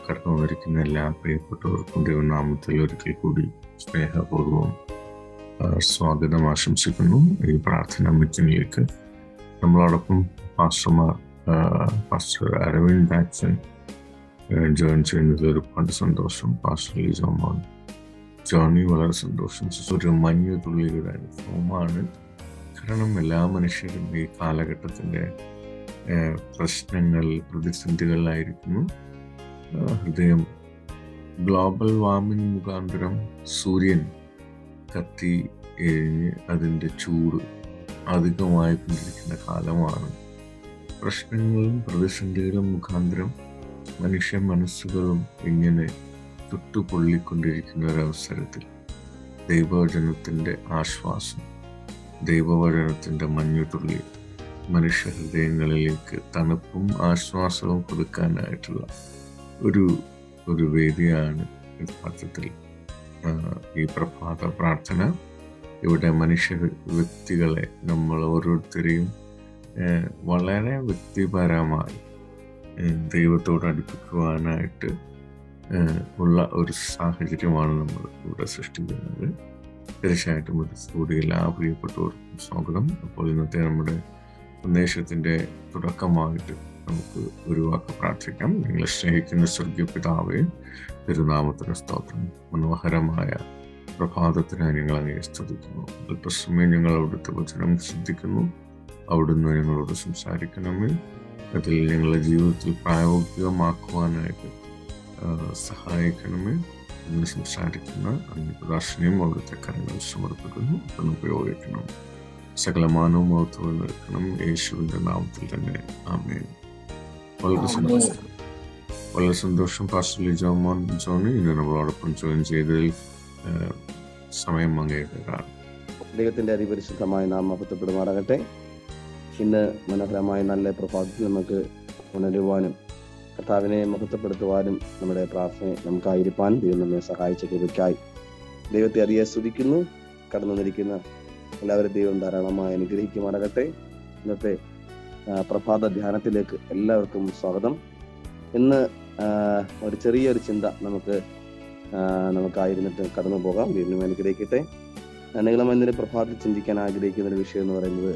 കടന്നു വന്നിരിക്കുന്ന എല്ലാ പ്രിയപ്പെട്ടവർക്കും ദൈവനാമത്തിൽ ഒരിക്കൽ കൂടി സ്നേഹപൂർവ്വം ആ, സ്വാഗതം ആശംസിക്കുന്നു ഈ പ്രാർത്ഥന മീറ്റിംഗിലേക്ക് നമ്മളോടൊപ്പം പാസ്റ്റർമാർ ആ, പാസ്റ്റർ അരവിന്ദ് ബാക്സൺ ജോയിൻ ചെയ്യുന്നതിൽ ഒരുപാട് സന്തോഷം പാസ്റ്റർ ലീജോ മോൻ ജോണി വളരെ സന്തോഷം ഒരു മഞ്ഞ തുള്ളിയുടെ അനുഭവമാണ് കാരണം എല്ലാ മനുഷ്യരും ഈ കാലഘട്ടത്തിൻ്റെ ഏഹ്, പ്രശ്നങ്ങൾ പ്രതിസന്ധികളിലായിരിക്കുന്നു ഏഹ്, ഹൃദയം ഗ്ലോബൽ വാർമിംഗ് മുഖാന്തരം സൂര്യൻ കത്തി എഴിഞ്ഞ് അതിൻ്റെ ചൂട് അധികമായി കൊണ്ടിരിക്കുന്ന കാലമാണ് പ്രശ്നങ്ങളും പ്രതിസന്ധികളും മുഖാന്തരം മനുഷ്യ മനസ്സുകളും ഇങ്ങനെ തൊട്ടുപൊള്ളിക്കൊണ്ടിരിക്കുന്ന ഒരവസരത്തിൽ ദൈവവചനത്തിൻ്റെ ആശ്വാസം ദൈവവചനത്തിൻ്റെ മഞ്ഞുതുള്ളി മനുഷ്യ ഹൃദയങ്ങളിലേക്ക് തണുപ്പും ആശ്വാസവും കൊടുക്കാനായിട്ടുള്ള ഒരു ഒരു വേദിയാണ് യഥാർത്ഥത്തിൽ ആ, ഈ പ്രഭാത പ്രാർത്ഥന ഇവിടെ മനുഷ്യ വ്യക്തികളെ നമ്മൾ ഓരോരുത്തരെയും ആ, വളരെ വ്യക്തിപരമായി ആ, ദൈവത്തോട് അടുപ്പിക്കുവാനായിട്ട് ആ, ഉള്ള ഒരു സാഹചര്യമാണ് നമ്മൾ ഇവിടെ സൃഷ്ടിക്കുന്നത് തീർച്ചയായിട്ടും ഇത് കൂടി എല്ലാ പ്രിയപ്പെട്ടവർക്കും സ്വാഗതം അപ്പോൾ ഇന്നത്തെ നമ്മുടെ സന്ദേശത്തിന്റെ തുടക്കമായിട്ട് നമുക്ക് ഒരു വാക്ക് പ്രാർത്ഥിക്കാം നിങ്ങളെ സ്നേഹിക്കുന്ന സ്വർഗീയ പിതാവേ തിരുനാമത്തിന് സ്തോത്രം മനോഹരമായ പ്രഭാതത്തിനായി ഞങ്ങൾ അങ്ങേ സ്തുതിക്കുന്നു അല്പസമയം ഞങ്ങൾ അവിടുത്തെ വചനം ശ്രദ്ധിക്കുന്നു അവിടുന്ന് ഞങ്ങളോട് സംസാരിക്കണമേ അതിൽ ഞങ്ങളുടെ ജീവിതത്തിൽ പ്രായോഗികമാക്കുവാനായിട്ട് ആ, സഹായിക്കണമേ എന്ന് സംസാരിക്കുന്ന അങ്ങ് പ്രദർശനയും അവിടുത്തെ കരങ്ങൾ സമർപ്പിക്കുന്നു എന്ന് ഉപയോഗിക്കണം സകലമാനവും മഹത്വം നിൽക്കണം യേശുവിന്റെ നാമത്തിൽ തന്നെ ആമേൻ വളരെ സന്തോഷം വളരെ സന്തോഷം പാസ്റ്റർ ലിജോ മോൻ ജോണി ഇന്ന് നമ്മളോടൊപ്പം ജോയിൻ ചെയ്തതിൽ ആ, സമയം അങ്ങേതാണ് ദൈവത്തിന്റെ അതിപരിശുദ്ധമായ നാം മഹത്വപ്പെടുമാറാകട്ടെ ഇന്ന് മനോഹരമായ നല്ല പ്രഭാതത്തിൽ നമുക്ക് ഉണരുവാനും കർത്താവിനെ മഹത്വപ്പെടുത്തുവാനും നമ്മുടെ പ്രാർത്ഥന നമുക്കായിരിക്കാൻ ദൈവം നമ്മെ സഹായിച്ച കൃപയ്ക്കായി ദൈവത്തെ അധികം സ്തുതിക്കുന്നു കടന്നു വന്നിരിക്കുന്ന എല്ലാവരും ദൈവം ധാരാളമായി അനുഗ്രഹിക്കുമാറാകട്ടെ ഇന്നത്തെ ആ, പ്രഭാത ധ്യാനത്തിലേക്ക് എല്ലാവർക്കും സ്വാഗതം ഇന്ന് ആ, ഒരു ചെറിയൊരു ചിന്ത നമുക്ക് ആ, നമുക്കായിരുന്നിട്ട് കടന്നു പോകാം ദൈവം അനുഗ്രഹിക്കട്ടെ നിങ്ങളും ഇന്നലെ പ്രഭാതത്തിൽ ചിന്തിക്കാൻ ആഗ്രഹിക്കുന്ന ഒരു വിഷയം എന്ന് പറയുന്നത്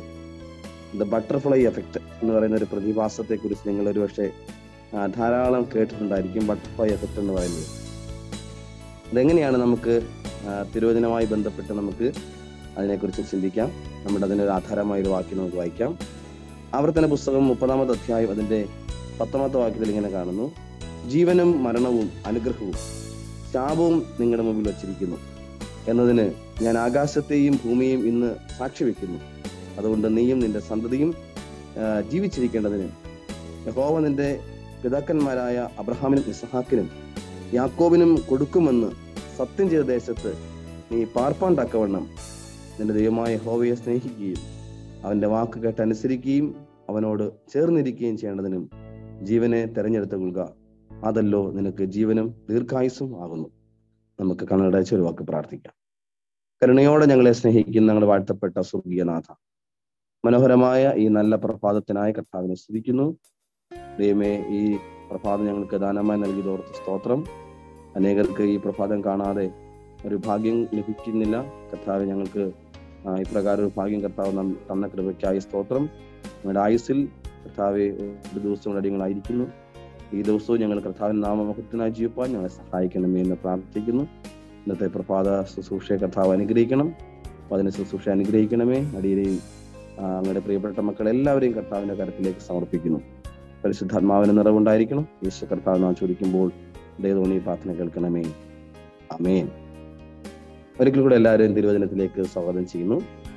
ദ ബട്ടർഫ്ലൈ എഫക്റ്റ് എന്ന് പറയുന്ന ഒരു പ്രതിഭാസത്തെ കുറിച്ച് നിങ്ങൾ ഒരു പക്ഷേ ആ, ധാരാളം കേട്ടിട്ടുണ്ടായിരിക്കും ബട്ടർഫ്ലൈ എഫക്റ്റ് എന്ന് പറയുന്നത് അതെങ്ങനെയാണ് നമുക്ക് ആ, തിരുവചനവുമായി ബന്ധപ്പെട്ട് നമുക്ക് അതിനെക്കുറിച്ച് ചിന്തിക്കാം നമ്മുടെ അതിനൊരു ആധാരമായ ഒരു വാക്യം നമുക്ക് വായിക്കാം ആവർത്തന പുസ്തകം മുപ്പതാമത്തെ അധ്യായം അതിന്റെ പത്താമത്തെ വാക്യത്തിൽ ഇങ്ങനെ കാണുന്നു ജീവനും മരണവും അനുഗ്രഹവും ശാപവും നിങ്ങളുടെ മുമ്പിൽ വച്ചിരിക്കുന്നു എന്നതിന് ഞാൻ ആകാശത്തെയും ഭൂമിയെയും ഇന്ന് സാക്ഷി വെക്കുന്നു അതുകൊണ്ട് നീയും നിന്റെ സന്തതിയും ആ, ജീവിച്ചിരിക്കേണ്ടതിന് യഹോവ നിന്റെ പിതാക്കന്മാരായ അബ്രഹാമിനും ഇസഹാക്കിനും യാക്കോബിനും കൊടുക്കുമെന്ന് സത്യം ചെയ്ത ദേശത്ത് നീ പാർപ്പാൻ തക്കവണ്ണം നിന്റെ ദൈവമായ യഹോവയെ സ്നേഹിക്കുകയും അവന്റെ വാക്ക് കേട്ട് അനുസരിക്കുകയും അവനോട് ചേർന്നിരിക്കുകയും ചെയ്യേണ്ടതിനും ജീവനെ തെരഞ്ഞെടുത്ത് കൊള്ളുക അതല്ലോ നിനക്ക് ജീവനും ദീർഘായുസും ആകുന്നു നമുക്ക് കണ്ണടച്ച് ഒരു വാക്ക് പ്രാർത്ഥിക്കാം കരുണയോടെ ഞങ്ങളെ സ്നേഹിക്കുന്ന ഞങ്ങൾ വാഴ്ത്തപ്പെട്ട സ്വർഗീയനാഥ മനോഹരമായ ഈ നല്ല പ്രഭാതത്തിനായി കർത്താവിനെ സ്തുതിക്കുന്നു ദൈവമേ ഈ പ്രഭാതം ഞങ്ങൾക്ക് ദാനമായി നൽകിയതോർത്ത് സ്തോത്രം അനേകർക്ക് ഈ പ്രഭാതം കാണാതെ ഒരു ഭാഗ്യം ലഭിക്കുന്നില്ല കർത്താവ് ഞങ്ങൾക്ക് ആ, ഇപ്രകാരം ഒരു ഭാഗ്യം കർത്താവ് നം- തന്ന കൃപയ്ക്കായി സ്തോത്രം ഞങ്ങളുടെ ആയുസ്സിൽ കർത്താവ് ഒരു ദിവസം കൂടെ അടിയങ്ങളായിരിക്കുന്നു ഈ ദിവസവും ഞങ്ങൾ കർത്താവിന്റെ നാമമഹത്വനായി ജീവിപ്പാൻ ഞങ്ങളെ സഹായിക്കണമേ എന്ന് പ്രാർത്ഥിക്കുന്നു ഇന്നത്തെ പ്രഭാത ശുശ്രൂഷയെ കർത്താവ് അനുഗ്രഹിക്കണം അപ്പൊ അതിനെ ശുശ്രൂഷ അനുഗ്രഹിക്കണമേ അടിയരെയും ആ, അങ്ങയുടെ പ്രിയപ്പെട്ട മക്കളെല്ലാവരെയും കർത്താവിന്റെ കരത്തിലേക്ക് സമർപ്പിക്കുന്നു പരിശുദ്ധാത്മാവിന് നിറവുണ്ടായിരിക്കണം യേശു കർത്താവ് നാം ചോദിക്കുമ്പോൾ ദൈവത്തോണി പ്രാർത്ഥന കേൾക്കണമേ അമേൻ ഒരിക്കൽ കൂടെ എല്ലാവരെയും തിരുവചനത്തിലേക്ക് സ്വാഗതം ചെയ്യുന്നു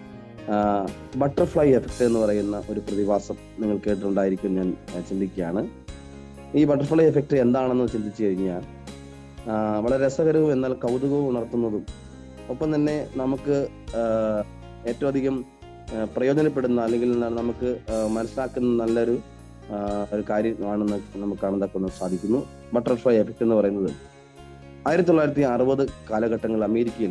ബട്ടർഫ്ലൈ എഫക്റ്റ് എന്ന് പറയുന്ന ഒരു പ്രതിഭാസം നിങ്ങൾ കേട്ടിട്ടുണ്ടായിരിക്കും ഞാൻ ആ, ചിന്തിക്കുകയാണ് ഈ ബട്ടർഫ്ലൈ എഫക്റ്റ് എന്താണെന്ന് ചിന്തിച്ചു കഴിഞ്ഞാൽ ആ, വളരെ രസകരവും എന്നാൽ കൗതുകവും ഉണർത്തുന്നതും ഒപ്പം തന്നെ നമുക്ക് ആ, ഏറ്റവും അധികം ആ, പ്രയോജനപ്പെടുന്ന അല്ലെങ്കിൽ എന്താണ് നമുക്ക് ആ, മനസ്സിലാക്കുന്ന നല്ലൊരു ആ, ഒരു കാര്യമാണെന്ന് നമുക്ക് കാണാൻ സാധിക്കുന്നു ബട്ടർഫ്ലൈ എഫക്റ്റ് എന്ന് പറയുന്നത് ആയിരത്തി തൊള്ളായിരത്തി അറുപത് കാലഘട്ടങ്ങളിൽ അമേരിക്കയിൽ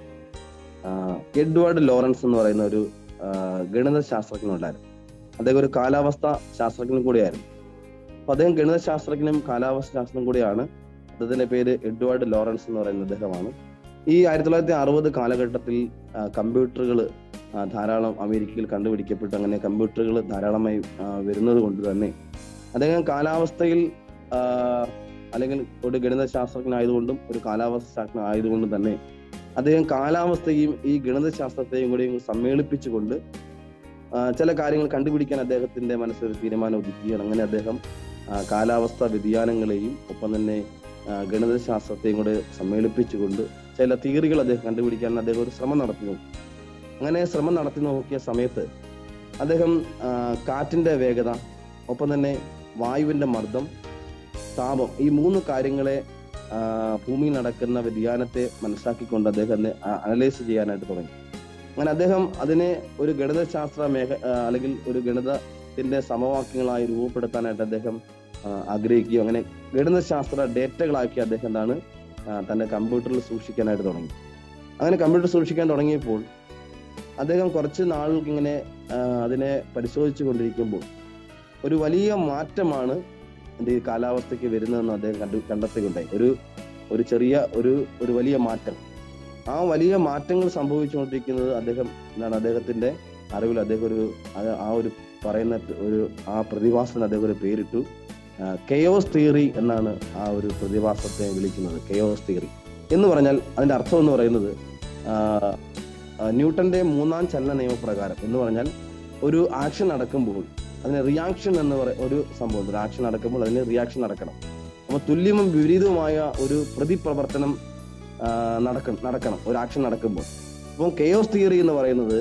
എഡ്വേർഡ് ലോറൻസ് എന്ന് പറയുന്ന ഒരു ആ, ഗണിത ശാസ്ത്രജ്ഞനുണ്ടായിരുന്നു അദ്ദേഹം ഒരു കാലാവസ്ഥ ശാസ്ത്രജ്ഞനും കൂടിയായിരുന്നു അപ്പൊ അദ്ദേഹം ഗണിത ശാസ്ത്രജ്ഞനും കാലാവസ്ഥ ശാസ്ത്രം കൂടിയാണ് അദ്ദേഹത്തിന്റെ പേര് എഡ്വാർഡ് ലോറൻസ് എന്ന് പറയുന്ന അദ്ദേഹമാണ് ഈ ആയിരത്തി തൊള്ളായിരത്തി അറുപത് കാലഘട്ടത്തിൽ കമ്പ്യൂട്ടറുകൾ ധാരാളം അമേരിക്കയിൽ കണ്ടുപിടിക്കപ്പെട്ടു അങ്ങനെ കമ്പ്യൂട്ടറുകൾ ധാരാളമായി ആ, വരുന്നത് കൊണ്ട് തന്നെ അദ്ദേഹം കാലാവസ്ഥയിൽ ആ, അല്ലെങ്കിൽ ഒരു ഗണിത ശാസ്ത്രജ്ഞനായതുകൊണ്ടും ഒരു കാലാവസ്ഥ ശാസ്ത്രജ്ഞ ആയതുകൊണ്ടും തന്നെ അദ്ദേഹം കാലാവസ്ഥയും ഈ ഗണിത ശാസ്ത്രത്തെയും കൂടി സമ്മേളിപ്പിച്ചുകൊണ്ട് ആ, ചില കാര്യങ്ങൾ കണ്ടുപിടിക്കാൻ അദ്ദേഹത്തിന്റെ മനസ്സിൽ ഒരു തീരുമാനം ഒതുക്കുകയാണ് അങ്ങനെ അദ്ദേഹം ആ, കാലാവസ്ഥ വ്യതിയാനങ്ങളെയും ഒപ്പം തന്നെ ആ, ഗണിത ശാസ്ത്രത്തെയും കൂടെ സമ്മേളിപ്പിച്ചുകൊണ്ട് ചില തിയറികൾ അദ്ദേഹം കണ്ടുപിടിക്കാൻ അദ്ദേഹം ഒരു ശ്രമം നടത്തി നോക്കി അങ്ങനെ ശ്രമം നടത്തി നോക്കിയ സമയത്ത് അദ്ദേഹം ആ, കാറ്റിന്റെ വേഗത ഒപ്പം തന്നെ വായുവിന്റെ മർദ്ദം താപം ഈ മൂന്ന് കാര്യങ്ങളെ ആ, ഭൂമിയിൽ നടക്കുന്ന വ്യതിയാനത്തെ മനസ്സിലാക്കിക്കൊണ്ട് അദ്ദേഹം അനലൈസ് ചെയ്യാനായിട്ട് തുടങ്ങി അങ്ങനെ അദ്ദേഹം അതിനെ ഒരു ഗണിതശാസ്ത്ര മേഖ ആ, അല്ലെങ്കിൽ ഒരു ഗണിതത്തിന്റെ സമവാക്യങ്ങളായി രൂപപ്പെടുത്താനായിട്ട് അദ്ദേഹം ആ, ആഗ്രഹിക്കുകയും അങ്ങനെ ഗണിതശാസ്ത്ര ഡേറ്റകളാക്കി അദ്ദേഹം എന്താണ് ആ, തന്റെ കമ്പ്യൂട്ടറിൽ സൂക്ഷിക്കാനായിട്ട് തുടങ്ങി അങ്ങനെ കമ്പ്യൂട്ടർ സൂക്ഷിക്കാൻ തുടങ്ങിയപ്പോൾ അദ്ദേഹം കുറച്ച് നാളുകൾക്ക് ഇങ്ങനെ ആ, അതിനെ പരിശോധിച്ചു കൊണ്ടിരിക്കുമ്പോൾ ഒരു വലിയ മാറ്റമാണ് എന്ത് ഈ കാലാവസ്ഥയ്ക്ക് വരുന്നതെന്ന് അദ്ദേഹം കണ്ടു കണ്ടെത്തുകയുണ്ടായി ഒരു ഒരു ചെറിയ ഒരു ഒരു വലിയ മാറ്റം ആ വലിയ മാറ്റങ്ങൾ സംഭവിച്ചുകൊണ്ടിരിക്കുന്നത് അദ്ദേഹം എന്താണ് അദ്ദേഹത്തിന്റെ അറിവിൽ അദ്ദേഹം ഒരു അത് ആ ഒരു പറയുന്ന ഒരു ആ പ്രതിഭാസത്തിന് അദ്ദേഹം ഒരു പേരിട്ടു കെയോസ് തിയറി എന്നാണ് ആ ഒരു പ്രതിഭാസത്തെ വിളിക്കുന്നത് കെയോസ് തിയറി എന്ന് പറഞ്ഞാൽ അതിന്റെ അർത്ഥം എന്ന് പറയുന്നത് ആ, ആ, ന്യൂട്ടന്റെ മൂന്നാം ചലന നിയമപ്രകാരം എന്ന് പറഞ്ഞാൽ ഒരു ആക്ഷൻ നടക്കുമ്പോൾ അതിന് റിയാക്ഷൻ എന്ന് പറ ഒരു സംഭവം ഒരു ആക്ഷൻ നടക്കുമ്പോൾ അതിന് റിയാക്ഷൻ നടക്കണം അപ്പൊ തുല്യവും വിപരീതവുമായ ഒരു പ്രതിപ്രവർത്തനം ആ, നടക്കണം നടക്കണം ഒരു ആക്ഷൻ നടക്കുമ്പോൾ അപ്പം കെയോസ് തിയറി എന്ന് പറയുന്നത്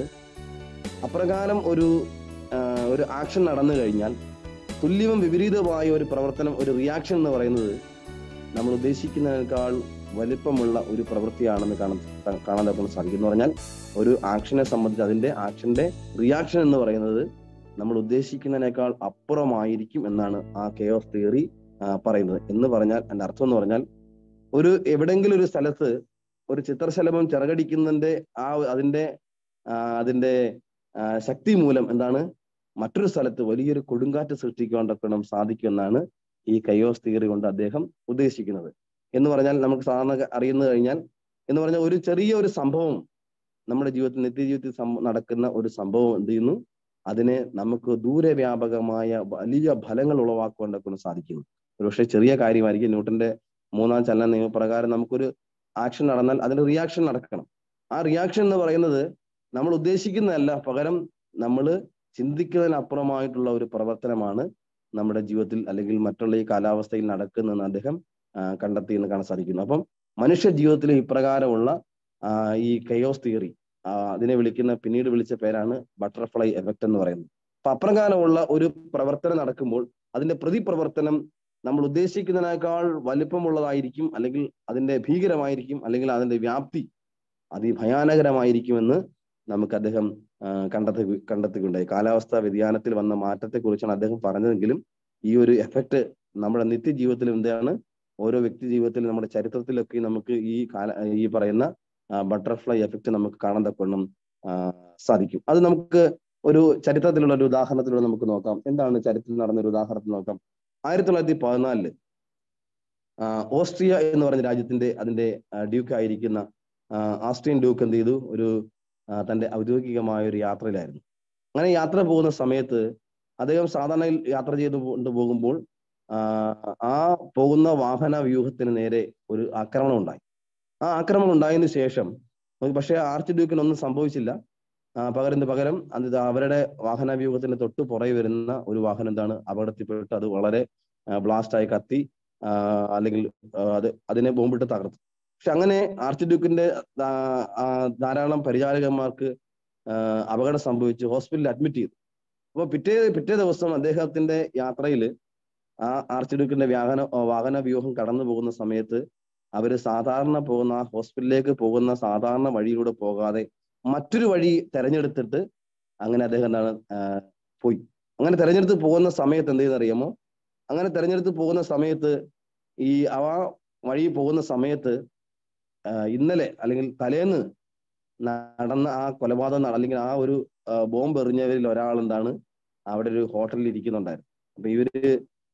അപ്രകാരം ഒരു ആ, ഒരു ആക്ഷൻ നടന്നു കഴിഞ്ഞാൽ തുല്യവും വിപരീതമായ ഒരു പ്രവർത്തനം ഒരു റിയാക്ഷൻ എന്ന് പറയുന്നത് നമ്മൾ ഉദ്ദേശിക്കുന്നതിനേക്കാൾ വലിപ്പമുള്ള ഒരു പ്രവൃത്തിയാണെന്ന് കാണാൻ കാണാൻ നമുക്ക് സാധിക്കും എന്ന് പറഞ്ഞാൽ ഒരു ആക്ഷനെ സംബന്ധിച്ച് അതിന്റെ ആക്ഷന്റെ റിയാക്ഷൻ എന്ന് പറയുന്നത് നമ്മൾ ഉദ്ദേശിക്കുന്നതിനേക്കാൾ അപ്പുറമായിരിക്കും എന്നാണ് ആ കെയോസ് തിയറി പറയുന്നത് എന്ന് പറഞ്ഞാൽ അതിന്റെ അർത്ഥം എന്ന് പറഞ്ഞാൽ ഒരു എവിടെങ്കിലും ഒരു സ്ഥലത്ത് ഒരു ചിത്രശലഭം ചിറകടിക്കുന്നതിന്റെ ആ അതിന്റെ ആ, അതിന്റെ ആ, ശക്തി മൂലം എന്താണ് മറ്റൊരു സ്ഥലത്ത് വലിയൊരു കൊടുങ്കാറ്റ് സൃഷ്ടിക്കുവാൻ തക്കണം സാധിക്കുമെന്നാണ് ഈ കയോസ് തിയറി കൊണ്ട് അദ്ദേഹം ഉദ്ദേശിക്കുന്നത് എന്ന് പറഞ്ഞാൽ നമുക്ക് സാധാരണ അറിയുന്നത് കഴിഞ്ഞാൽ എന്ന് പറഞ്ഞാൽ ഒരു ചെറിയ ഒരു സംഭവം നമ്മുടെ ജീവിതത്തിൽ നിത്യജീവിതത്തിൽ സം- നടക്കുന്ന ഒരു സംഭവം എന്ത് ചെയ്യുന്നു അതിനെ നമുക്ക് ദൂരവ്യാപകമായ വലിയ ഫലങ്ങൾ ഉളവാക്കുവാൻ കൊണ്ട് സാധിക്കുന്നു ഒരുപക്ഷെ ചെറിയ കാര്യമായിരിക്കും ന്യൂട്ടന്റെ മൂന്നാം ചലന നിയമപ്രകാരം നമുക്കൊരു ആക്ഷൻ നടന്നാൽ അതിന് റിയാക്ഷൻ നടക്കണം ആ റിയാക്ഷൻ എന്ന് പറയുന്നത് നമ്മൾ ഉദ്ദേശിക്കുന്നതല്ല പകരം നമ്മൾ ചിന്തിക്കുന്നതിനപ്പുറമായിട്ടുള്ള ഒരു പ്രവർത്തനമാണ് നമ്മുടെ ജീവിതത്തിൽ അല്ലെങ്കിൽ മറ്റുള്ള ഈ കാലാവസ്ഥയിൽ നടക്കുന്നതെന്ന് അദ്ദേഹം ആ, കണ്ടെത്തി എന്ന് കാണാൻ സാധിക്കുന്നു അപ്പം മനുഷ്യ ജീവിതത്തിൽ ഇപ്രകാരമുള്ള ആ, ഈ കയോസ് തിയറി അതിനെ വിളിക്കുന്ന പിന്നീട് വിളിച്ച പേരാണ് ബട്ടർഫ്ലൈ എഫക്റ്റ് എന്ന് പറയുന്നത് അപ്പൊ അപ്രകാരമുള്ള ഒരു പ്രവർത്തനം നടക്കുമ്പോൾ അതിന്റെ പ്രതിപ്രവർത്തനം നമ്മൾ ഉദ്ദേശിക്കുന്നതിനേക്കാൾ വലിപ്പമുള്ളതായിരിക്കും അല്ലെങ്കിൽ അതിന്റെ ഭീകരമായിരിക്കും അല്ലെങ്കിൽ അതിന്റെ വ്യാപ്തി അതിഭയാനകരമായിരിക്കുമെന്ന് നമുക്ക് അദ്ദേഹം ആ, കണ്ടെത്തി കണ്ടെത്തുകയുണ്ടായി കാലാവസ്ഥാ വ്യതിയാനത്തിൽ വന്ന മാറ്റത്തെക്കുറിച്ചാണ് അദ്ദേഹം പറഞ്ഞതെങ്കിലും ഈ ഒരു എഫക്റ്റ് നമ്മുടെ നിത്യജീവിതത്തിലും എന്താണ് ഓരോ വ്യക്തി ജീവിതത്തിലും നമ്മുടെ ചരിത്രത്തിലൊക്കെ നമുക്ക് ഈ കാല ഈ പറയുന്ന ബട്ടർഫ്ലൈ എഫക്റ്റ് നമുക്ക് കാണാൻ തക്കവണ്ണം ആ, സാധിക്കും അത് നമുക്ക് ഒരു ചരിത്രത്തിലുള്ള ഒരു ഉദാഹരണത്തിലൂടെ നമുക്ക് നോക്കാം എന്താണ് ചരിത്രത്തിൽ നടന്ന ഒരു ഉദാഹരണത്തിൽ നോക്കാം ആയിരത്തി തൊള്ളായിരത്തി പതിനാലില് ആ, ഓസ്ട്രിയ എന്ന് പറഞ്ഞ രാജ്യത്തിന്റെ അതിന്റെ ഡ്യൂക്ക് ആയിരിക്കുന്ന ആ, ആസ്ട്രിയൻ ഡ്യൂക്ക് എന്ത് ചെയ്തു ഒരു ആ, തന്റെ ഔദ്യോഗികമായ ഒരു യാത്രയിലായിരുന്നു അങ്ങനെ യാത്ര പോകുന്ന സമയത്ത് അദ്ദേഹം സാധാരണ യാത്ര ചെയ്തു കൊണ്ട് പോകുമ്പോൾ ആ, ആ പോകുന്ന വാഹന വ്യൂഹത്തിന് നേരെ ഒരു ആക്രമണം ഉണ്ടായി ആ ആക്രമണം ഉണ്ടായതിനു ശേഷം പക്ഷേ ആർച്ച് ഡ്യൂക്കിന് ഒന്നും സംഭവിച്ചില്ല ആ, പകരം എന്ത് പകരം അത് ഇത് അവരുടെ വാഹന വ്യൂഹത്തിന് തൊട്ട് പുറകെ വരുന്ന ഒരു വാഹനം എന്താണ് അപകടത്തിൽപ്പെട്ട് അത് വളരെ ബ്ലാസ്റ്റ് ആയി കത്തി ആ, അല്ലെങ്കിൽ ആ, അത് അതിനെ ബോംബിട്ട് തകർത്തു പക്ഷെ അങ്ങനെ ആർച്ച് ഡ്യൂക്കിന്റെ ആ, ആ, ധാരാളം പരിചാരകന്മാർക്ക് ആ, അപകടം സംഭവിച്ച് ഹോസ്പിറ്റലിൽ അഡ്മിറ്റ് ചെയ്തു അപ്പൊ പിറ്റേ പിറ്റേ ദിവസം അദ്ദേഹത്തിന്റെ യാത്രയിൽ ആ ആർച്ച് ഡ്യൂക്കിന്റെ വാഹന വാഹന വ്യൂഹം കടന്നു പോകുന്ന സമയത്ത് അവര് സാധാരണ പോകുന്ന ആ ഹോസ്പിറ്റലിലേക്ക് പോകുന്ന സാധാരണ വഴിയിലൂടെ പോകാതെ മറ്റൊരു വഴി തെരഞ്ഞെടുത്തിട്ട് അങ്ങനെ അദ്ദേഹം എന്താണ് ആ, പോയി അങ്ങനെ തെരഞ്ഞെടുത്ത് പോകുന്ന സമയത്ത് എന്ത് ചെയ്യുന്നറിയാമോ അങ്ങനെ തെരഞ്ഞെടുത്ത് പോകുന്ന സമയത്ത് ഈ ആ വഴി പോകുന്ന സമയത്ത് ആ, ഇന്നലെ അല്ലെങ്കിൽ തലേന്ന് നടന്ന ആ കൊലപാതകം നട- അല്ലെങ്കിൽ ആ ഒരു ആ, ബോംബ് എറിഞ്ഞവരിൽ ഒരാൾ എന്താണ് അവിടെ ഒരു ഹോട്ടലിൽ ഇരിക്കുന്നുണ്ടായിരുന്നു അപ്പൊ ഇവര്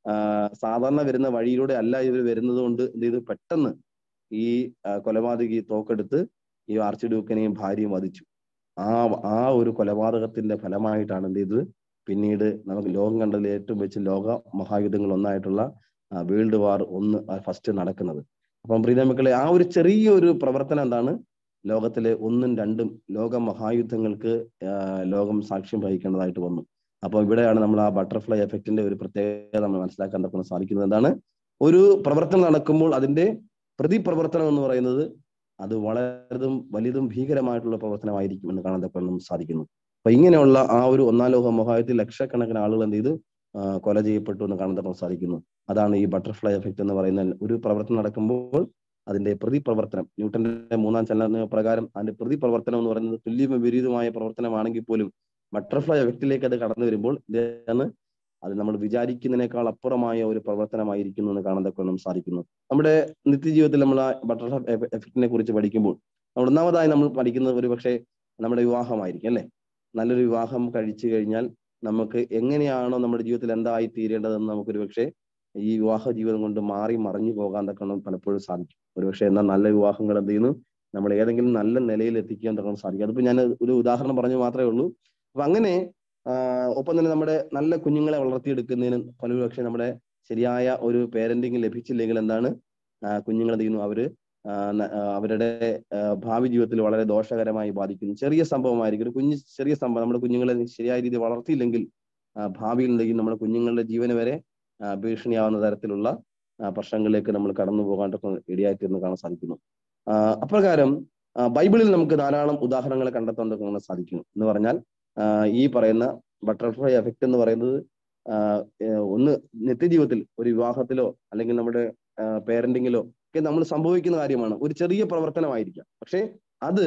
ആ, സാധാരണ വരുന്ന വഴിയിലൂടെ അല്ല ഇവർ വരുന്നത് കൊണ്ട് എന്ത് ചെയ്തു പെട്ടെന്ന് ഈ ആ, കൊലപാതകി തോക്കെടുത്ത് ഈ ആർച്ച് ഡ്യൂക്കിനെയും ഭാര്യയും വധിച്ചു ആ ആ ഒരു കൊലപാതകത്തിന്റെ ഫലമായിട്ടാണ് എന്ത് ചെയ്തത് പിന്നീട് നമുക്ക് ലോകം കണ്ടതിൽ ഏറ്റവും വെച്ച് ലോക മഹായുദ്ധങ്ങൾ ഒന്നായിട്ടുള്ള വേൾഡ് വാർ ഒന്ന് ഫസ്റ്റ് നടക്കുന്നത് അപ്പം പ്രീത മക്കളെ ആ ഒരു ചെറിയൊരു പ്രവർത്തനം എന്താണ് ലോകത്തിലെ ഒന്നും രണ്ടും ലോക മഹായുദ്ധങ്ങൾക്ക് ആ, ലോകം സാക്ഷ്യം വഹിക്കേണ്ടതായിട്ട് വന്നു അപ്പോൾ ഇവിടെയാണ് നമ്മൾ ആ ബട്ടർഫ്ലൈ എഫക്റ്റിന്റെ ഒരു പ്രത്യേകത നമ്മൾ മനസ്സിലാക്കാൻ തക്ക സാധിക്കുന്നത് എന്താണ് ഒരു പ്രവർത്തനം നടക്കുമ്പോൾ അതിന്റെ പ്രതിപ്രവർത്തനം എന്ന് പറയുന്നത് അത് വളരെതും വലുതും ഭീകരമായിട്ടുള്ള പ്രവർത്തനമായിരിക്കും എന്ന് കാണാൻ തക്ക നമുക്ക് സാധിക്കുന്നു അപ്പൊ ഇങ്ങനെയുള്ള ആ ഒരു ഒന്നാം ലോക മഹായുദ്ധത്തിൽ ലക്ഷക്കണക്കിന് ആളുകൾ എന്ത് ചെയ്തു ആ, കൊല ചെയ്യപ്പെട്ടു എന്ന് കാണാൻ തക്ക സാധിക്കുന്നു അതാണ് ഈ ബട്ടർഫ്ലൈ എഫക്റ്റ് എന്ന് പറയുന്ന ഒരു പ്രവർത്തനം നടക്കുമ്പോൾ അതിന്റെ പ്രതിപ്രവർത്തനം ന്യൂട്ടന്റെ മൂന്നാം ചലന പ്രകാരം അതിന്റെ പ്രതിപ്രവർത്തനം എന്ന് പറയുന്നത് തുല്യ വിപരീതമായ പ്രവർത്തനമാണെങ്കിൽ പോലും ബട്ടർഫ്ലൈ എഫക്റ്റിലേക്ക് അത് കടന്നു വരുമ്പോൾ ഇതാണ് അത് നമ്മൾ വിചാരിക്കുന്നതിനേക്കാൾ അപ്പുറമായ ഒരു പ്രവർത്തനമായിരിക്കുന്നു എന്ന് കാണാൻ തക്ക നമുക്ക് സാധിക്കുന്നു നമ്മുടെ നിത്യജീവിതത്തിൽ നമ്മൾ ആ ബട്ടർഫ്ലൈ എഫക്റ്റിനെ കുറിച്ച് പഠിക്കുമ്പോൾ നമ്മൾ ഒന്നാമതായി നമ്മൾ പഠിക്കുന്നത് ഒരു പക്ഷേ നമ്മുടെ വിവാഹമായിരിക്കും അല്ലെ നല്ലൊരു വിവാഹം കഴിച്ചു കഴിഞ്ഞാൽ നമുക്ക് എങ്ങനെയാണോ നമ്മുടെ ജീവിതത്തിൽ എന്തായി തീരേണ്ടതെന്ന് നമുക്കൊരു പക്ഷേ ഈ വിവാഹ ജീവിതം കൊണ്ട് മാറി മറിഞ്ഞു പോകാൻ തക്കണം പലപ്പോഴും സാധിക്കും ഒരുപക്ഷെ എന്നാൽ നല്ല വിവാഹങ്ങൾ എന്ത് ചെയ്യുന്നു നമ്മൾ ഏതെങ്കിലും നല്ല നിലയിൽ എത്തിക്കാൻ തക്കണം സാധിക്കും അതിപ്പോ ഞാൻ ഒരു ഉദാഹരണം പറഞ്ഞു മാത്രമേ ഉള്ളൂ അപ്പൊ അങ്ങനെ ആഹ് ഒപ്പം തന്നെ നമ്മുടെ നല്ല കുഞ്ഞുങ്ങളെ വളർത്തിയെടുക്കുന്നതിന് പലപക്ഷെ നമ്മുടെ ശരിയായ ഒരു പേരന്റിങ് ലഭിച്ചില്ലെങ്കിൽ എന്താണ് ആഹ് കുഞ്ഞുങ്ങൾ എന്ത് ചെയ്യുന്നു അവര് ആഹ് ന- ആഹ് അവരുടെ ആഹ് ഭാവി ജീവിതത്തിൽ വളരെ ദോഷകരമായി ബാധിക്കുന്നു ചെറിയ സംഭവമായിരിക്കും ഒരു കുഞ്ഞ് ചെറിയ സംഭവം നമ്മുടെ കുഞ്ഞുങ്ങളെ ശരിയായ രീതിയിൽ വളർത്തിയില്ലെങ്കിൽ ആഹ് ഭാവിയിൽ എന്ത് ചെയ്യും നമ്മുടെ കുഞ്ഞുങ്ങളുടെ ജീവന് വരെ ആഹ് ഭീഷണിയാവുന്ന തരത്തിലുള്ള ആഹ് പ്രശ്നങ്ങളിലേക്ക് നമ്മൾ കടന്നു പോകാണ്ടൊക്കെ ഇടയായിത്തീർന്ന് കാണാൻ സാധിക്കുന്നു ആഹ് അപ്രകാരം ആഹ് ബൈബിളിൽ നമുക്ക് ധാരാളം ഉദാഹരണങ്ങൾ കണ്ടെത്താൻ കാണാൻ സാധിക്കുന്നു എന്ന് പറഞ്ഞാൽ ആഹ് ഈ പറയുന്ന ബട്ടർഫ്ലൈ എഫക്റ്റ് എന്ന് പറയുന്നത് ആഹ് ഏഹ് ഒന്ന് നിത്യജീവിതത്തിൽ ഒരു വിവാഹത്തിലോ അല്ലെങ്കിൽ നമ്മുടെ പേരന്റിങ്ങിലോ ഒക്കെ നമ്മൾ സംഭവിക്കുന്ന കാര്യമാണ് ഒരു ചെറിയ പ്രവർത്തനമായിരിക്കാം പക്ഷെ അത്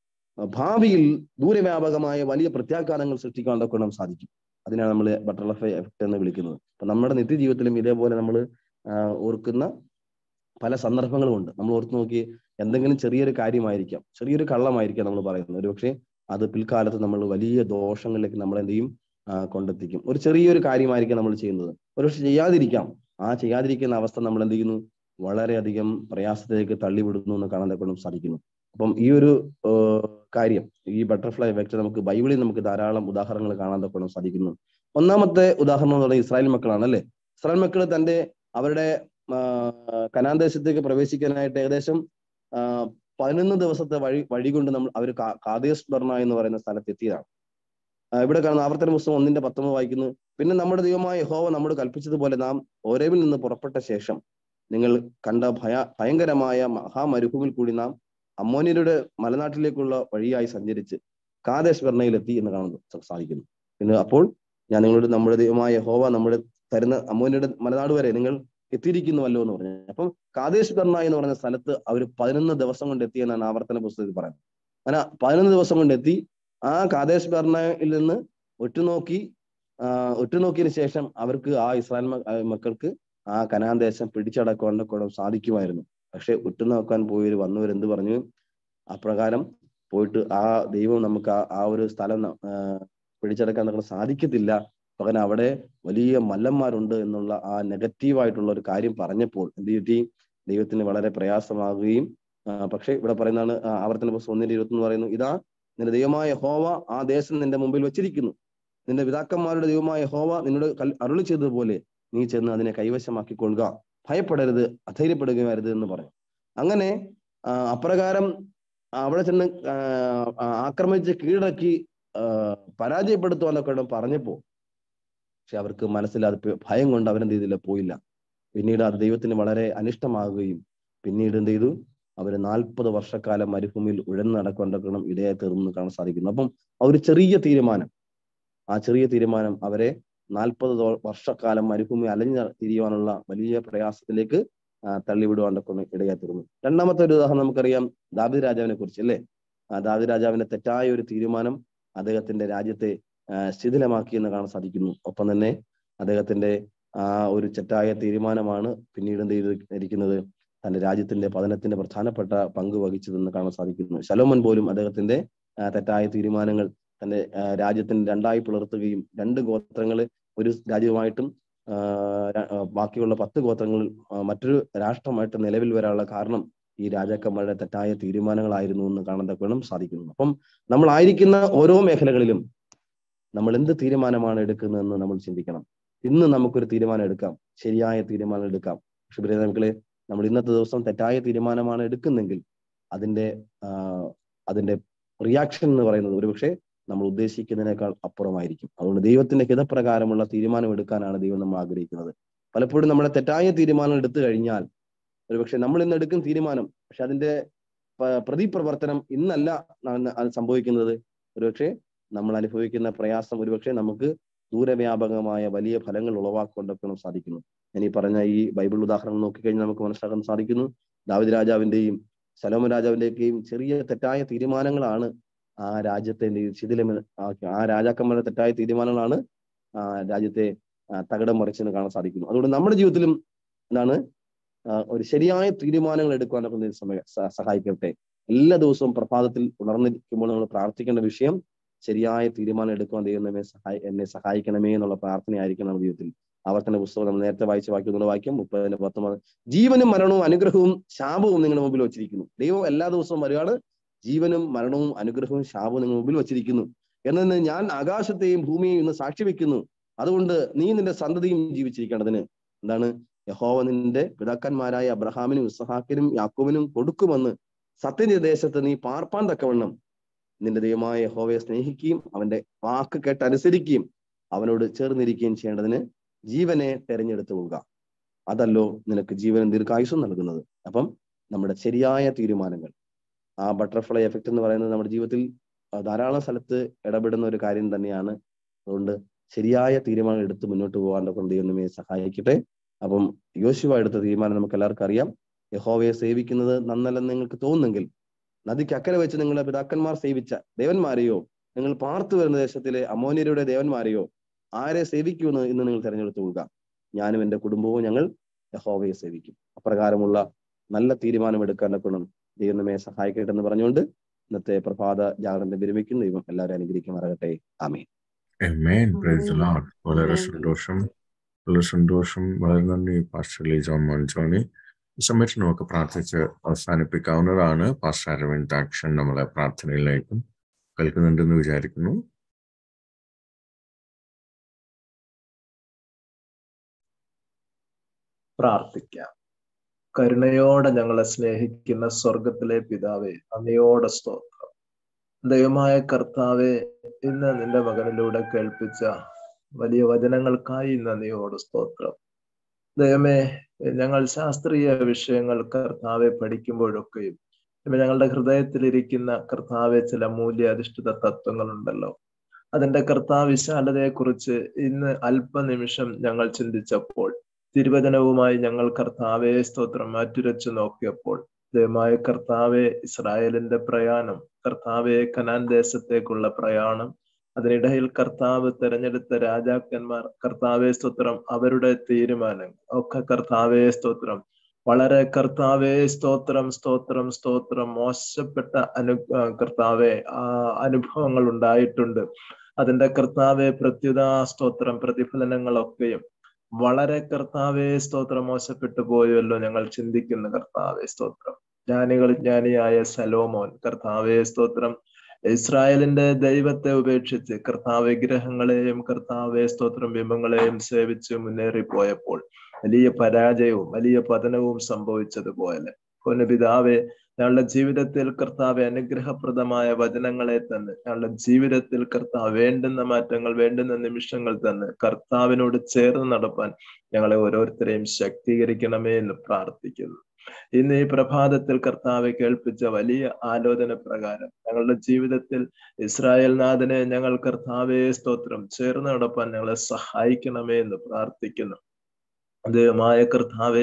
ഭാവിയിൽ ദൂരവ്യാപകമായ വലിയ പ്രത്യാഘാതങ്ങൾ സൃഷ്ടിക്കാൻ തൊക്കെ നമുക്ക് സാധിക്കും അതിനാണ് നമ്മൾ ബട്ടർഫ്ലൈ എഫക്റ്റ് എന്ന് വിളിക്കുന്നത് അപ്പൊ നമ്മുടെ നിത്യജീവിതത്തിലും ഇതേപോലെ നമ്മൾ ഓർക്കുന്ന പല സന്ദർഭങ്ങളും ഉണ്ട് നമ്മൾ ഓർത്ത് നോക്കി എന്തെങ്കിലും ചെറിയൊരു കാര്യമായിരിക്കാം ചെറിയൊരു കള്ളമായിരിക്കാം നമ്മൾ പറയുന്നത് ഒരു പക്ഷേ അത് പിൽക്കാലത്ത് നമ്മൾ വലിയ ദോഷങ്ങളിലേക്ക് നമ്മൾ എന്ത് ചെയ്യും ആ, കൊണ്ടെത്തിക്കും ഒരു ചെറിയൊരു കാര്യമായിരിക്കാം നമ്മൾ ചെയ്യുന്നത് ഒരുപക്ഷെ ചെയ്യാതിരിക്കാം ആ ചെയ്യാതിരിക്കുന്ന അവസ്ഥ നമ്മൾ എന്ത് ചെയ്യുന്നു വളരെയധികം പ്രയാസത്തിലേക്ക് തള്ളിവിടുന്നു എന്ന് കാണാൻ കൊണ്ട് സാധിക്കുന്നു അപ്പം ഈ ഒരു ഏർ, കാര്യം ഈ ബട്ടർഫ്ലൈ എഫക്റ്റ് നമുക്ക് ബൈബിളിൽ നമുക്ക് ധാരാളം ഉദാഹരണങ്ങൾ കാണാൻ കൊണ്ട് സാധിക്കുന്നു ഒന്നാമത്തെ ഉദാഹരണം എന്ന് പറയുന്നത് ഇസ്രായേൽ മക്കളാണ് അല്ലെ ഇസ്രായേൽ മക്കൾ തന്റെ അവരുടെ ആ, കനാൻ ദേശത്തേക്ക് പ്രവേശിക്കാനായിട്ട് ഏകദേശം ആ, പതിനൊന്ന് ദിവസത്തെ വഴി വഴി കൊണ്ട് നമ്മൾ അവർ കാതേസ് ബർണ എന്ന് പറയുന്ന സ്ഥലത്ത് എത്തിയതാണ് ആ, ഇവിടെ കാണുന്ന ആവർത്തന പുസ്തകം ഒന്നിന്റെ പത്തൊമ്പത് വായിക്കുന്നു പിന്നെ നമ്മുടെ ദൈവമായ യഹോവ നമ്മോട് കൽപ്പിച്ചതുപോലെ നാം ഓരേവിൽ നിന്ന് പുറപ്പെട്ട ശേഷം നിങ്ങൾ കണ്ട ഭയ ഭയങ്കരമായ മഹാമരുഭൂമിൽ കൂടി നാം അമ്മോനിയരുടെ മലനാട്ടിലേക്കുള്ള വഴിയായി സഞ്ചരിച്ച് കാദേശ് ബർണയിലെത്തി എന്ന് കാണുന്നു സ- സാധിക്കുന്നു പിന്നെ അപ്പോൾ ഞാൻ നിങ്ങളോട് നമ്മുടെ ദൈവമായ യഹോവ നമ്മുടെ തരുന്ന അമ്മോനിയുടെ മലനാട് വരെ നിങ്ങൾ എത്തിയിരിക്കുന്നുവല്ലോ എന്ന് പറഞ്ഞു അപ്പം കാദേശ് ബർണ എന്ന് പറയുന്ന സ്ഥലത്ത് അവർ പതിനൊന്ന് ദിവസം കൊണ്ട് എത്തി എന്നാണ് ആവർത്തന പുസ്തകത്തിൽ പറയുന്നത് അങ്ങനെ പതിനൊന്ന് ദിവസം കൊണ്ട് എത്തി ആ കാദേശ് ബർണയിൽ നിന്ന് ഒറ്റുനോക്കി ആ, ഒറ്റുനോക്കിയതിന് ശേഷം അവർക്ക് ആ ഇസ്രായേൽ മ- ആ, മക്കൾക്ക് ആ കനാൻ ദേശം പിടിച്ചടക്കാൻ കൂടെ സാധിക്കുമായിരുന്നു പക്ഷെ ഉറ്റുനോക്കാൻ പോയവർ വന്നവർ എന്ത് പറഞ്ഞു അപ്രകാരം പോയിട്ട് ആ ദൈവം നമുക്ക് ആ ആ ഒരു സ്ഥലം ന- ആ, പിടിച്ചടക്കാൻ നമുക്ക് സാധിക്കത്തില്ല പകരം അവിടെ വലിയ മല്ലന്മാരുണ്ട് എന്നുള്ള ആ നെഗറ്റീവായിട്ടുള്ള ഒരു കാര്യം പറഞ്ഞപ്പോൾ എന്ത് കിട്ടി ദൈവത്തിന് വളരെ പ്രയാസമാകുകയും ആ, പക്ഷെ ഇവിടെ പറയുന്നതാണ് ആ, ആവർത്തന പുസ്തകം ഒന്നിന്റെ ഇരുപത്തി പറയുന്നു ഇതാ നിന്റെ ദൈവമായ ഹോവ ആ ദേശം നിന്റെ മുമ്പിൽ വെച്ചിരിക്കുന്നു നിന്റെ പിതാക്കന്മാരുടെ ദൈവമായ ഹോവ നിന്നോട് കൽ അരുളി ചെയ്തതുപോലെ നീ ചെന്ന് അതിനെ കൈവശമാക്കിക്കൊള്ളുക ഭയപ്പെടരുത് അധൈര്യപ്പെടുകയും അരുത് എന്ന് പറഞ്ഞു അങ്ങനെ ആ, അപ്രകാരം അവിടെ ചെന്ന് ആ, ആ, ആക്രമിച്ച് കീഴടക്കി ആ, പരാജയപ്പെടുത്തുവാനൊക്കെ പറഞ്ഞപ്പോ പക്ഷെ അവർക്ക് മനസ്സിൽ അത് പേ- ഭയം കൊണ്ട് അവരെന്ത് ചെയ്തില്ല പോയില്ല പിന്നീട് അത് ദൈവത്തിന് വളരെ അനിഷ്ടമാകുകയും പിന്നീട് എന്ത് ചെയ്തു അവര് നാൽപ്പത് വർഷക്കാലം മരുഭൂമിയിൽ ഉഴന്നു നടക്കൊണ്ടക്കണം ഇടയായി തീർന്നു കാണാൻ സാധിക്കുന്നു അപ്പം ആ ഒരു ചെറിയ തീരുമാനം ആ ചെറിയ തീരുമാനം അവരെ നാൽപ്പത് വർഷക്കാലം മരുഭൂമി അലഞ്ഞു തിരിയുവാനുള്ള വലിയ പ്രയാസത്തിലേക്ക് ആ, തള്ളിവിടുവാനൊക്കെ ഒന്ന് ഇടയായി തീർന്നു രണ്ടാമത്തെ ഒരു ഉദാഹരണം നമുക്കറിയാം ദാവിദ് രാജാവിനെ കുറിച്ച് അല്ലേ ആ ദാവിദ് രാജാവിന്റെ തെറ്റായ ഒരു തീരുമാനം അദ്ദേഹത്തിന്റെ രാജ്യത്തെ ആ, ശിഥിലമാക്കി എന്ന് കാണാൻ സാധിക്കുന്നു ഒപ്പം തന്നെ അദ്ദേഹത്തിന്റെ ആ ഒരു തെറ്റായ തീരുമാനമാണ് പിന്നീട് എന്ത് ചെയ്തിരിക്കുന്നത് തന്റെ രാജ്യത്തിന്റെ പതനത്തിന്റെ പ്രധാനപ്പെട്ട പങ്ക് വഹിച്ചതെന്ന് കാണാൻ സാധിക്കുന്നു ശലോമൻ പോലും അദ്ദേഹത്തിന്റെ ആ, തെറ്റായ തീരുമാനങ്ങൾ തന്റെ ആ, രാജ്യത്തിന് രണ്ടായി പിളർത്തുകയും രണ്ട് ഗോത്രങ്ങളെ ഒരു രാജ്യമായിട്ടും ആ, ര- ആ, ബാക്കിയുള്ള പത്ത് ഗോത്രങ്ങളിൽ ആ, മറ്റൊരു രാഷ്ട്രമായിട്ട് നിലവിൽ വരാനുള്ള കാരണം ഈ രാജാക്കന്മാരുടെ തെറ്റായ തീരുമാനങ്ങളായിരുന്നു എന്ന് കാണാൻ തക്കവണ്ണം സാധിക്കുന്നു അപ്പം നമ്മളായിരിക്കുന്ന ഓരോ മേഖലകളിലും നമ്മൾ എന്ത് തീരുമാനമാണ് എടുക്കുന്നതെന്ന് നമ്മൾ ചിന്തിക്കണം ഇന്ന് നമുക്കൊരു തീരുമാനം എടുക്കാം ശരിയായ തീരുമാനം എടുക്കാം പക്ഷെ പ്രിയ മക്കളെ നമ്മൾ ഇന്നത്തെ ദിവസം തെറ്റായ തീരുമാനമാണ് എടുക്കുന്നെങ്കിൽ അതിന്റെ ആ, അതിന്റെ റിയാക്ഷൻ എന്ന് പറയുന്നത് ഒരുപക്ഷെ നമ്മൾ ഉദ്ദേശിക്കുന്നതിനേക്കാൾ അപ്പുറമായിരിക്കും അതുകൊണ്ട് ദൈവത്തിന്റെ ഹിതപ്രകാരമുള്ള തീരുമാനം എടുക്കാനാണ് ദൈവം നമ്മൾ ആഗ്രഹിക്കുന്നത് പലപ്പോഴും നമ്മുടെ തെറ്റായ തീരുമാനം എടുത്തു കഴിഞ്ഞാൽ ഒരുപക്ഷെ നമ്മൾ ഇന്ന് എടുക്കുന്ന തീരുമാനം പക്ഷെ അതിന്റെ പ- പ്രതിപ്രവർത്തനം ഇന്നല്ല ന- അത് സംഭവിക്കുന്നത് ഒരുപക്ഷെ നമ്മൾ അനുഭവിക്കുന്ന പ്രയാസം ഒരുപക്ഷെ നമുക്ക് ദൂരവ്യാപകമായ വലിയ ഫലങ്ങൾ ഉളവാക്കൊണ്ടൊക്കെ സാധിക്കുന്നു ഞാൻ ഈ പറഞ്ഞ ഈ ബൈബിൾ ഉദാഹരണം നോക്കിക്കഴിഞ്ഞാൽ നമുക്ക് മനസ്സിലാക്കാൻ സാധിക്കുന്നു ദാവിദ് രാജാവിന്റെയും സലോമ രാജാവിന്റെയൊക്കെയും ചെറിയ തെറ്റായ തീരുമാനങ്ങളാണ് ആ രാജ്യത്തെ നി- ശിഥിലം ആക്കി ആ രാജാക്കന്മാരുടെ തെറ്റായ തീരുമാനങ്ങളാണ് ആ രാജ്യത്തെ ആ, തകിടം മറിച്ചെന്ന് കാണാൻ സാധിക്കുന്നു അതുകൊണ്ട് നമ്മുടെ ജീവിതത്തിലും എന്താണ് ആ, ഒരു ശരിയായ തീരുമാനങ്ങൾ എടുക്കുവാനൊക്കെ ദൈവം സമയ സ- സഹായിക്കട്ടെ എല്ലാ ദിവസവും പ്രഭാതത്തിൽ ഉണർന്നിരിക്കുമ്പോൾ നമ്മൾ പ്രാർത്ഥിക്കേണ്ട വിഷയം ശരിയായ തീരുമാനം എടുക്കുവാൻ ദൈവം നമ്മെ സഹായി എന്നെ സഹായിക്കണമേ എന്നുള്ള പ്രാർത്ഥനയായിരിക്കണം നമ്മുടെ ജീവിതത്തിൽ ആവർത്തന പുസ്തകം നമ്മൾ നേരത്തെ വായിച്ച വാക്യം എന്നുള്ള വാക്യം മുപ്പതിന് പത്തൊമ്പത് ജീവനും മരണവും അനുഗ്രഹവും ശാപവും നിങ്ങളുടെ മുമ്പിൽ വച്ചിരിക്കുന്നു ദൈവം എല്ലാ ദിവസവും വരികയാണ് ജീവനും മരണവും അനുഗ്രഹവും ശാപവും നിങ്ങളുടെ മുമ്പിൽ വച്ചിരിക്കുന്നു എന്നു ഞാൻ ആകാശത്തെയും ഭൂമിയെയും ഇന്ന് സാക്ഷി വെക്കുന്നു അതുകൊണ്ട് നീ നിന്റെ സന്തതിയും ജീവിച്ചിരിക്കേണ്ടതിന് എന്താണ് യഹോവ നിന്റെ പിതാക്കന്മാരായ അബ്രഹാമിനും ഇസ്ഹാക്കിനും യാക്കോബിനും കൊടുക്കുമെന്ന് സത്യനിർദ്ദേശത്ത് നീ പാർപ്പാൻ തക്കവണ്ണം നിന്റെ ദൈവമായ യഹോവയെ സ്നേഹിക്കുകയും അവന്റെ വാക്ക് കേട്ട് അനുസരിക്കുകയും അവനോട് ചേർന്നിരിക്കുകയും ചെയ്യേണ്ടതിന് ജീവനെ തെരഞ്ഞെടുത്തു കൊള്ളുക അതല്ലോ നിനക്ക് ജീവനും ദീർഘായുസും നൽകുന്നത് അപ്പം നമ്മുടെ ശരിയായ തീരുമാനങ്ങൾ ആ ബട്ടർഫ്ലൈ എഫക്റ്റ് എന്ന് പറയുന്നത് നമ്മുടെ ജീവിതത്തിൽ ആ, ധാരാളം സ്ഥലത്ത് ഇടപെടുന്ന ഒരു കാര്യം തന്നെയാണ് അതുകൊണ്ട് ശരിയായ തീരുമാനം എടുത്ത് മുന്നോട്ട് പോകാൻ കൊണ്ട് ദൈവം നമ്മെ സഹായിക്കട്ടെ അപ്പം യോശുവ എടുത്ത തീരുമാനം നമുക്ക് എല്ലാവർക്കും അറിയാം യഹോവയെ സേവിക്കുന്നത് നന്നല്ലെന്ന് നിങ്ങൾക്ക് തോന്നുന്നെങ്കിൽ നദിക്ക് അക്കരെ വെച്ച് നിങ്ങളുടെ പിതാക്കന്മാർ സേവിച്ച ദേവന്മാരെയോ നിങ്ങൾ പാർത്തു വരുന്ന ദേശത്തിലെ അമോന്യരുടെ ദേവന്മാരെയോ ആരെ സേവിക്കുമെന്ന് ഇന്ന് നിങ്ങൾ തിരഞ്ഞെടുത്തു കൊള്ളുക ഞാനും എൻ്റെ കുടുംബവും ഞങ്ങൾ യഹോവയെ സേവിക്കും അപ്രകാരമുള്ള നല്ല തീരുമാനം എടുക്കാൻ ഗുണം ദൈവം നമ്മെ സഹായിക്കട്ടെ എന്ന് പറഞ്ഞുകൊണ്ട് ഇന്നത്തെ പ്രഭാത ജാഗ്രത വിരമിക്കുന്നു ദൈവം എല്ലാവരും അനുഗ്രഹിക്കുമാറാകട്ടെ ആമേ Amen. Praise the Lord. വളരെ സന്തോഷം വളരെ സന്തോഷം വളരെ നന്ദി പാസ്റ്റർ ലീജോൺ മോൻജോണി ഈ സമയത്ത് നമുക്ക് പ്രാർത്ഥിച്ച് അവസാനിപ്പിക്കാവുന്നതാണ് പാസ്റ്റർ അരവിന്ദ് ആക്ഷൻ നമ്മളെ പ്രാർത്ഥനയിലേക്കും കേൾക്കുന്നുണ്ടെന്ന് വിചാരിക്കുന്നു പ്രാർത്ഥിക്കാം കരുണയോടെ ഞങ്ങളെ സ്നേഹിക്കുന്ന സ്വർഗത്തിലെ പിതാവേ നന്ദിയോടെ സ്തോത്രം ദൈവമായ കർത്താവെ ഇന്ന് നിന്റെ മകനിലൂടെ കേൾപ്പിച്ച വലിയ വചനങ്ങൾക്കായി നന്ദിയോട് സ്തോത്രം ദൈവമേ ഞങ്ങൾ ശാസ്ത്രീയ വിഷയങ്ങൾ കർത്താവെ പഠിക്കുമ്പോഴൊക്കെയും ഇപ്പൊ ഞങ്ങളുടെ ഹൃദയത്തിലിരിക്കുന്ന കർത്താവെ ചില മൂല്യാധിഷ്ഠിത തത്വങ്ങളുണ്ടല്ലോ അതിന്റെ കർത്താവ് വിശാലതയെക്കുറിച്ച് ഇന്ന് അല്പനിമിഷം ഞങ്ങൾ ചിന്തിച്ചപ്പോൾ തിരുവചനവുമായി ഞങ്ങൾ കർത്താവെ സ്തോത്രം മാറ്റുരച്ചു നോക്കിയപ്പോൾ ദയമായ കർത്താവെ ഇസ്രായേലിന്റെ പ്രയാണം കർത്താവെ കനാൻ ദേശത്തേക്കുള്ള പ്രയാണം അതിനിടയിൽ കർത്താവ് തെരഞ്ഞെടുത്ത രാജാക്കന്മാർ കർത്താവെ സ്തോത്രം അവരുടെ തീരുമാനങ്ങൾ ഒക്കെ കർത്താവെ സ്തോത്രം വളരെ കർത്താവെ സ്തോത്രം സ്തോത്രം സ്തോത്രം മോശപ്പെട്ട അനു ആ, കർത്താവെ ആ അനുഭവങ്ങൾ ഉണ്ടായിട്ടുണ്ട് അതിന്റെ കർത്താവെ പ്രത്യുതാ സ്തോത്രം പ്രതിഫലനങ്ങളൊക്കെയും വളരെ കർത്താവെ സ്തോത്രം മോശപ്പെട്ടു പോയല്ലോ ഞങ്ങൾ ചിന്തിക്കുന്ന കർത്താവെ സ്തോത്രം ജ്ഞാനികൾ ജ്ഞാനിയായ സലോമോൻ കർത്താവെ സ്തോത്രം ഇസ്രായേലിന്റെ ദൈവത്തെ ഉപേക്ഷിച്ച് കർത്താവ് വിഗ്രഹങ്ങളെയും കർത്താവെ സ്തോത്രം ബിംബങ്ങളെയും സേവിച്ച് മുന്നേറിപ്പോയപ്പോൾ വലിയ പരാജയവും വലിയ പതനവും സംഭവിച്ചതുപോലെ പൊന്നുപിതാവെ ഞങ്ങളുടെ ജീവിതത്തിൽ കർത്താവ് അനുഗ്രഹപ്രദമായ വചനങ്ങളെ തന്നെ ഞങ്ങളുടെ ജീവിതത്തിൽ കർത്താവ് വേണ്ടുന്ന മാറ്റങ്ങൾ വേണ്ടുന്ന നിമിഷങ്ങൾ തന്നെ കർത്താവിനോട് ചേർന്ന് നടപ്പാൻ ഞങ്ങളെ ഓരോരുത്തരെയും ശക്തീകരിക്കണമേ എന്ന് പ്രാർത്ഥിക്കുന്നു ഇന്ന് ഈ പ്രഭാതത്തിൽ കർത്താവെ കേൾപ്പിച്ച വലിയ ആലോചന പ്രകാരം ഞങ്ങളുടെ ജീവിതത്തിൽ ഇസ്രായേൽ നാഥനെ ഞങ്ങൾ കർത്താവെ സ്തോത്രം ചേർന്ന് നടപ്പാൻ ഞങ്ങളെ സഹായിക്കണമേ എന്ന് പ്രാർത്ഥിക്കുന്നു ദൈവമായ കർത്താവെ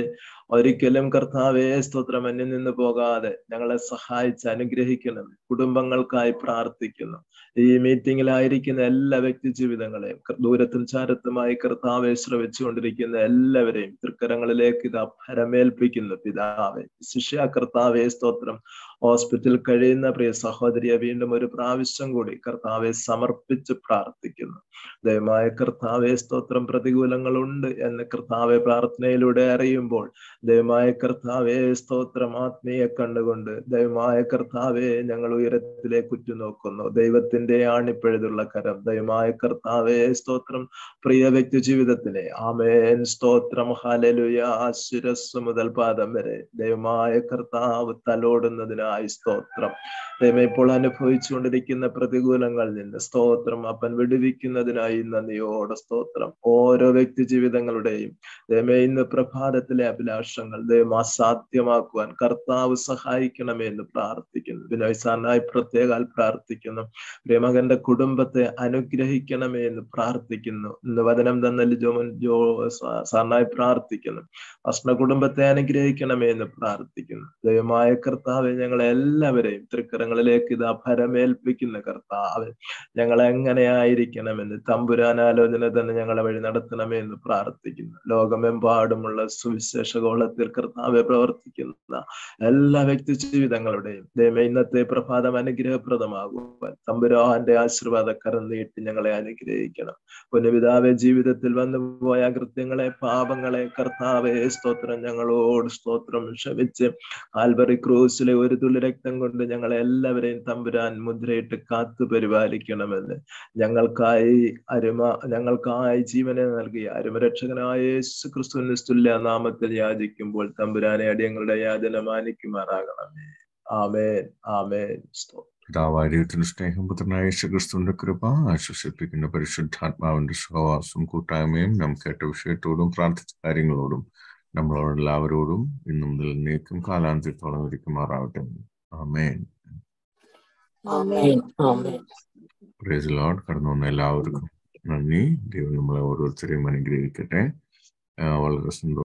ഒരിക്കലും കർത്താവേ സ്തോത്രം അന്യം നിന്ന് പോകാതെ ഞങ്ങളെ സഹായിച്ച് അനുഗ്രഹിക്കണം കുടുംബങ്ങൾക്കായി പ്രാർത്ഥിക്കുന്നു ഈ മീറ്റിംഗിലായിരിക്കുന്ന എല്ലാ വ്യക്തി ജീവിതങ്ങളെയും ദൂരത്തും ചാരത്തുമായി കർത്താവെ ശ്രവിച്ചുകൊണ്ടിരിക്കുന്ന എല്ലാവരെയും തൃക്കരങ്ങളിലേക്ക് ഇത് ഭരമേൽപ്പിക്കുന്നു പിതാവെ ശിഷ്യ കർത്താവെ സ്തോത്രം ഹോസ്പിറ്റലിൽ കഴിയുന്ന പ്രിയ സഹോദരിയെ വീണ്ടും ഒരു പ്രാവശ്യം കൂടി കർത്താവെ സമർപ്പിച്ച് പ്രാർത്ഥിക്കുന്നു ദയമായ കർത്താവെ സ്തോത്രം പ്രതികൂലങ്ങളുണ്ട് എന്ന് കർത്താവെ പ്രാർത്ഥനയിലൂടെ അറിയുമ്പോൾ ദയമായ കർത്താവെ സ്തോത്രം ആത്മീയ കണ്ടുകൊണ്ട് ദയമായ കർത്താവെ ഞങ്ങൾ ഉയരത്തിലേക്ക് ഉറ്റുനോക്കുന്നു ദൈവത്തിന്റെ ആണിപ്പഴുതുള്ള കരം ദയമായ കർത്താവെ സ്തോത്രം പ്രിയ വ്യക്തി ജീവിതത്തിലെ ആമേൻ സ്തോത്രം ഹലലുയ ശിരസ് മുതൽ പാദം വരെ ദയമായ കർത്താവ് തലോടുന്നതിനായി സ്തോത്രം ദൈവം ഇപ്പോൾ അനുഭവിച്ചുകൊണ്ടിരിക്കുന്ന പ്രതികൂലങ്ങളിൽ നിന്ന് സ്തോത്രം അപ്പൻ വിടുവിക്കുന്നതിനായി നന്ദിയോടെ സ്തോത്രം ഓരോ വ്യക്തി ജീവിതങ്ങളുടെയും ദൈവമേ ഇന്ന് പ്രഭാതത്തിലെ അഭിലാഷങ്ങൾ ദൈവം അസാധ്യമാക്കുവാൻ കർത്താവ് സഹായിക്കണമേ എന്ന് പ്രാർത്ഥിക്കുന്നു ബിനോയ് സാറിനായി പ്രത്യേകാൽ പ്രാർത്ഥിക്കുന്നു പ്രിയമകന്റെ കുടുംബത്തെ അനുഗ്രഹിക്കണമേ എന്ന് പ്രാർത്ഥിക്കുന്നു ഇന്ന് വചനം തന്ന ജോമൻ ജോ സാറിനായി പ്രാർത്ഥിക്കുന്നു ഭക്ഷണ കുടുംബത്തെ അനുഗ്രഹിക്കണമേ എന്ന് പ്രാർത്ഥിക്കുന്നു ദൈവമായ കർത്താവ് ഞങ്ങളെ എല്ലാവരെയും തൃക്കരങ്ങളിലേക്ക് ഇതാ ഭരമേൽപ്പിക്കുന്ന കർത്താവ് ഞങ്ങൾ എങ്ങനെയായിരിക്കണമെന്ന് തമ്പുരാൻ ആലോചന തന്നെ ഞങ്ങളെ വഴി നടത്തണമേ എന്ന് പ്രാർത്ഥിക്കുന്നു ലോകമെമ്പാടുമുള്ള സുവിശേഷ ഗോളത്തിൽ കർത്താവെ പ്രവർത്തിക്കുന്ന എല്ലാ വ്യക്തി ജീവിതങ്ങളുടെയും ദൈവം ഇന്നത്തെ പ്രഭാതം അനുഗ്രഹപ്രദമാകുവാൻ തമ്പുരാന്റെ ആശീർവാദ കരം നീട്ടി ഞങ്ങളെ അനുഗ്രഹിക്കണം പുനപിതാവെ ജീവിതത്തിൽ വന്നുപോയ കൃത്യങ്ങളെ പാപങ്ങളെ കർത്താവെ സ്തോത്രം ഞങ്ങളോട് സ്തോത്രം ക്ഷമിച്ച് ആൽബറി ക്രൂസിലെ ഒരു തുള്ളി രക്തം കൊണ്ട് ഞങ്ങളെ എല്ലാവരെയും തമ്പുരാൻ മുദ്രയിട്ട് കാത്തു പരിപാലിക്കണമെന്ന് ഞങ്ങൾക്കായി അരുമ ഞങ്ങൾക്കായി ജീവനെ നൽകിയ അരുമരക്ഷകനായ യേശു ക്രിസ്തുവിന് തുല്യ നാമത്തിൽ യാചിക്കുമ്പോൾ തമ്പുരാനെ അടിയങ്ങളുടെ യാചന മാനിക്കുമാറാകണമേ ആമേൻ ആമേൻ സ്തോത്രം പിതാവായ ദൈവത്തിന്റെ സ്നേഹം പുത്രനായ യേശുക്രിസ്തുവിന്റെ കൃപ ആശ്വസിപ്പിക്കുന്ന പരിശുദ്ധാത്മാവിന്റെ സഹവാസവും കൂട്ടായ്മയും നാം കേട്ട വിഷയത്തോടും പ്രാർത്ഥിച്ച കാര്യങ്ങളോടും നമ്മളോടെല്ലാവരോടും ഇന്നും നിലനിൽക്കും കാലാന്ത്യത്തോളം ഇരിക്കുമാറാവട്ടെ ആമേൻ ആമേൻ ആമേൻ പ്രേസ് ലോഡ് കടന്നു വന്ന എല്ലാവർക്കും നന്ദി ദൈവം നമ്മളെ ഓരോരുത്തരെയും അനുഗ്രഹിക്കട്ടെ ആ, വളരെ സന്തോഷം